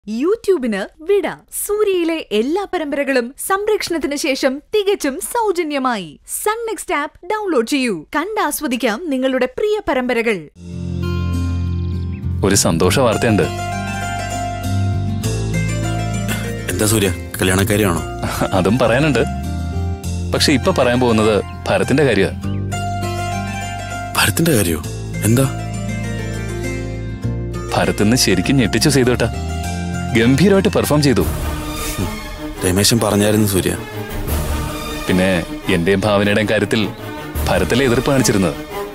യൂട്യൂബിന് വിട സൂര്യയിലെ എല്ലാ പരമ്പരകളും സംരക്ഷണത്തിന് ശേഷം തികച്ചും സൗജന്യമായി സൺ നെക്സ്റ്റ് ആപ്പ് ഡൗൺലോഡ് ചെയ്യൂ കണ്ടാസ്വദിക്കാം നിങ്ങളുടെ പ്രിയ പരമ്പരകൾ ഒരു സന്തോഷ വാർത്തയുണ്ട് എന്താ സൂര്യ കല്യാണക്കാരിയാണോ അതും പറയാനുണ്ട് പക്ഷെ ഇപ്പൊ പറയാൻ പോകുന്നത് ഭരത്തിന്റെ കാര്യ ഭരത്തിന്റെ കാര്യോ എന്താ ഭരത്തിന്ന് ശരിക്കും ഞെട്ടിച്ചു ചെയ്തോട്ടാ ഗംഭീരമായിട്ട് പെർഫോം ചെയ്തു രമേശൻ പറഞ്ഞായിരുന്നു സൂര്യ പിന്നെ എന്റെയും ഭാവനയുടെയും കാര്യത്തിൽ ഭരത്തിലെ എതിർപ്പ് കാണിച്ചിരുന്നത്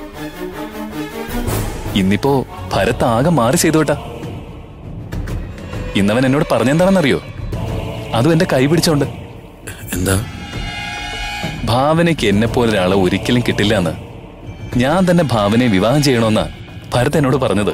ഇന്നിപ്പോ ഭരത് ആകെ മാറി ചെയ്തോട്ടാ ഇന്നവൻ എന്നോട് പറഞ്ഞെന്താണെന്നറിയോ അതും എന്റെ കൈ പിടിച്ചോണ്ട് എന്താ ഭാവനയ്ക്ക് എന്നെ പോലെ ഒരാളെ ഒരിക്കലും കിട്ടില്ല എന്ന് ഞാൻ തന്നെ ഭാവനയെ വിവാഹം ചെയ്യണമെന്നാ ഭരത് എന്നോട് പറഞ്ഞത്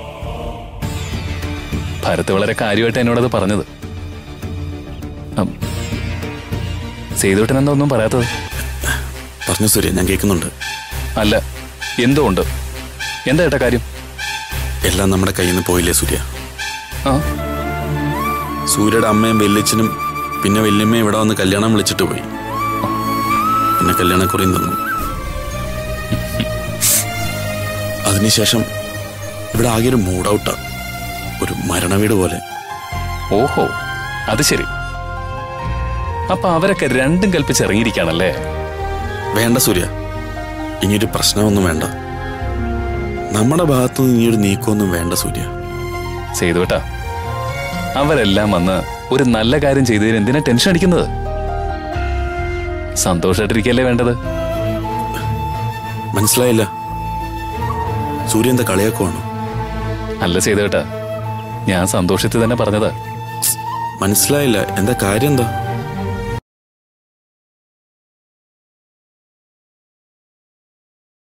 ഭരത് വളരെ കാര്യമായിട്ട് എന്നോടത് പറഞ്ഞത് അം, സേതുവേട്ടൻ എന്താ ഒന്നും പറയാത്തത് പറഞ്ഞു സൂര്യ ഞാൻ കേൾക്കുന്നുണ്ട് അല്ല എന്തോ ഉണ്ട് എന്താ ഏട്ടാ കാര്യം എല്ലാം നമ്മുടെ കയ്യിൽ നിന്ന് പോയില്ലേ സൂര്യ ആ സൂര്യയുടെ അമ്മയും വല്യച്ഛനും പിന്നെ വല്യമ്മയും ഇവിടെ വന്ന് കല്യാണം വിളിച്ചിട്ട് പോയി പിന്നെ കല്യാണക്കുറിയും തന്നു അതിനുശേഷം ഇവിടെ ആകെ ഒരു മൂഡ് ഔട്ടാ ഒരു മരണവീട് പോലെ ഓഹോ അത് ശരി അപ്പൊ അവരൊക്കെ രണ്ടും കൽപ്പിച്ച് ഇറങ്ങിയിരിക്കാണല്ലേ വേണ്ട സൂര്യ ഇനിയൊരു പ്രശ്നമൊന്നും വേണ്ട നമ്മുടെ ഭാഗത്തുനിന്ന് ഇനിയൊരു നീക്കമൊന്നും വേണ്ട സൂര്യ സേതുവേട്ടാ അവരെല്ലാം വന്ന് ഒരു നല്ല കാര്യം ചെയ്തതിന് എന്തിനാ ടെൻഷൻ അടിക്കുന്നത് സന്തോഷമായിട്ടിരിക്കല്ലേ വേണ്ടത് മനസ്സിലായില്ല സൂര്യ എന്താ കളിയാക്കുവാണോ അല്ല സേതുവേട്ടാ ഞാൻ സന്തോഷത്തിൽ തന്നെ പറഞ്ഞത് മനസ്സിലായില്ല എന്താ കാര്യം എന്താ